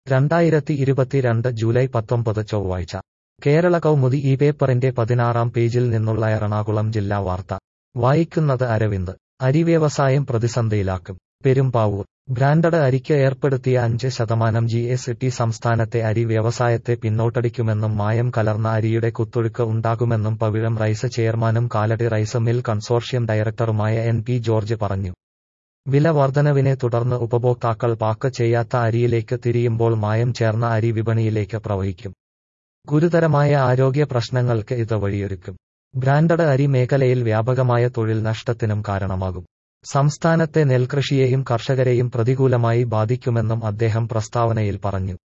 രണ്ടായിരത്തി ഇരുപത്തിരണ്ട് ജൂലൈ പത്തൊമ്പത് ചൊവ്വാഴ്ച കേരള കൗമുദി ഈ പേപ്പറിന്റെ പതിനാറാം പേജിൽ നിന്നുള്ള എറണാകുളം ജില്ലാ വാർത്ത വായിക്കുന്നത് അരവിന്ദ് അരി വ്യവസായം പ്രതിസന്ധിയിലാക്കും പെരുമ്പാവൂർ ബ്രാൻഡഡ് അരിക്ക് ഏർപ്പെടുത്തിയ അഞ്ച് ശതമാനം ജി എസ് ടി സംസ്ഥാനത്തെ അരി വ്യവസായത്തെ പിന്നോട്ടടിക്കുമെന്നും മായം കലർന്ന അരിയുടെ കുത്തൊഴുക്ക് ഉണ്ടാകുമെന്നും പവിഴം റൈസ് ചെയർമാനും കാലടി റൈസ് മിൽ കൺസോർഷ്യം ഡയറക്ടറുമായ എൻ പി ജോർജ് പറഞ്ഞു വില വർധനവിനെ തുടർന്ന് ഉപഭോക്താക്കൾ പാക്ക് ചെയ്യാത്ത അരിയിലേക്ക് തിരിയുമ്പോൾ മായം ചേർന്ന അരി വിപണിയിലേക്ക് പ്രവഹിക്കും ഗുരുതരമായ ആരോഗ്യ പ്രശ്നങ്ങൾക്ക് ഇത് വഴിയൊരുക്കും ബ്രാൻഡഡ് അരി മേഖലയിൽ വ്യാപകമായ തൊഴിൽ നഷ്ടത്തിനും കാരണമാകും സംസ്ഥാനത്തെ നെൽകൃഷിയെയും കർഷകരെയും പ്രതികൂലമായി ബാധിക്കുമെന്നും അദ്ദേഹം പ്രസ്താവനയിൽ പറഞ്ഞു